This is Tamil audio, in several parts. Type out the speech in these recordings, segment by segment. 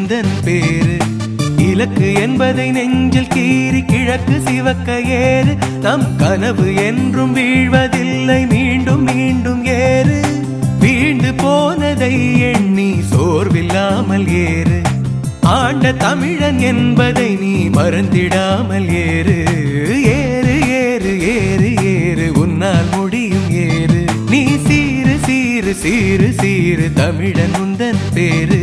உந்தன் பேரு இலக்கு என்பதை நெஞ்சில் கீறி கிழக்கு சிவக்க ஏறு நம் கனவு என்றும் வீழ்வதில்லை மீண்டும் மீண்டும் ஏறு வீழ்ந்து போனதை எண்ணி சோர்வில்லாமல் ஏறு ஆண்ட தமிழன் என்பதை நீ மறந்திடாமல் ஏறு ஏறு ஏறு ஏறு ஏறு உன்னால் முடியும் ஏறு நீ சீரு சீரு சீரு சீரு தமிழன் உந்தன் பேரு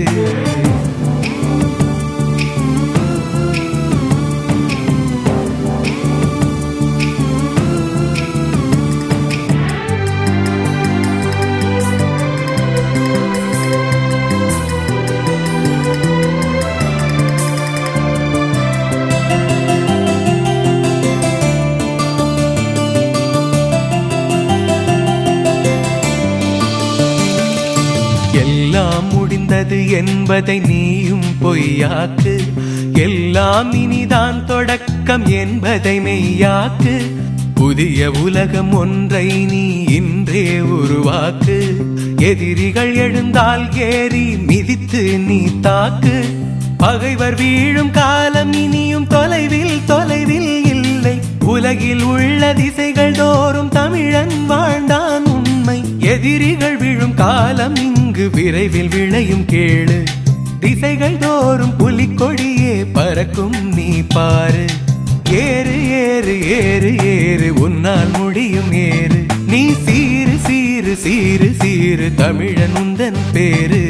எல்லாம் முடிந்தது என்பதை நீயும் பொய்யாக்கு எல்லாம் இனிதான் தொடக்கம் என்பதை மெய்யாக்கு புதிய உலகம் ஒன்றை நீ இன்றே உருவாக்கு எதிரிகள் எழுந்தால் ஏறி மிதித்து நீ தாக்கு பகைவர் வீழும் காலம் இனியும் தொலைவில் தொலைவில் இல்லை உலகில் உள்ள திசைகள் தோறும் தமிழன் வாழ்ந்தான் உண்மை எதிரிகள் விழும் காலம் இங்கு விரைவில் விளையும் கேளு திசைகள் தோறும் புலிக்கொடியே பறக்கும் நீ பாரு ஏறு ஏறு ஏறு ஏறு உன்னால் முடியும் ஏறு நீ சீரு சீரு சீரு சீரு தமிழன் உந்தன் பேரு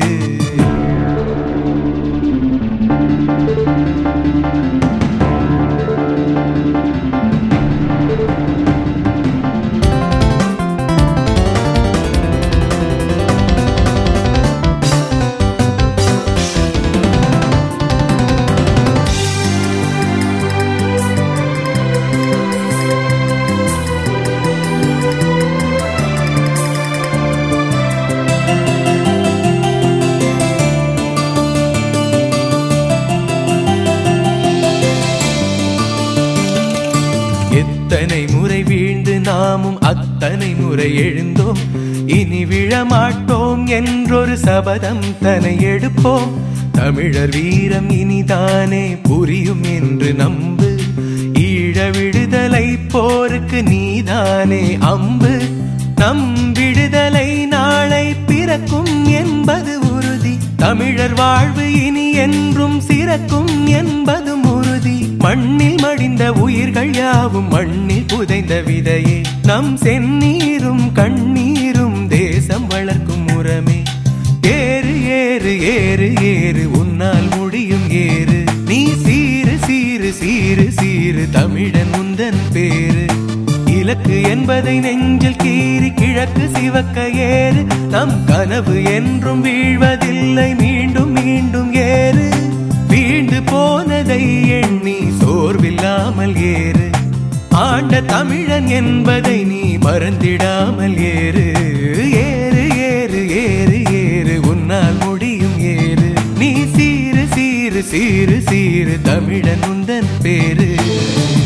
எத்தனை முறை வீழ்ந்து நாமும் அத்தனை முறை எழுந்தோம் இனி விழமாட்டோம் என்றொரு சபதம் தனை எடுப்போம் தமிழர் வீரம் இனிதானே புரியும் என்று நம்பு ஈழ விடுதலை போருக்கு நீதானே அம்பு நம் விடுதலை நாளை பிறக்கும் என்பது உறுதி தமிழர் வாழ்வு இனி என்றும் சிறக்கும் என்பதும் உறுதி மண்ணில் மடிந்த உயிர்கள் யாவும் மண்ணில் புதைந்த விதையே நம் செந்நீரும் கண்ணீரும் தேசம் வளர்க்கும் உரமே ஏறு ஏறு ஏறு ஏறு உன்னால் முடியும் ஏறு நீ சீரு சீரு சீரு சீரு தமிழன் உந்தன் பேரு இலக்கு என்பதை நெஞ்சில் கீறி கிழக்கு சிவக்க ஏறு நம் கனவு என்றும் வீழ்வதில்லை மீண்டும் மீண்டும் ஏறு வீழ்ந்து போனதை எண்ணி சோர்வில்லாமல் ஏறு ஆண்ட தமிழன் என்பதை நீ மறந்திடாமல் ஏறு ஏறு ஏறு ஏறு ஏறு உன்னால் முடியும் ஏறு நீ சீரு சீரு சீரு சீரு தமிழன் உந்தன் பேரு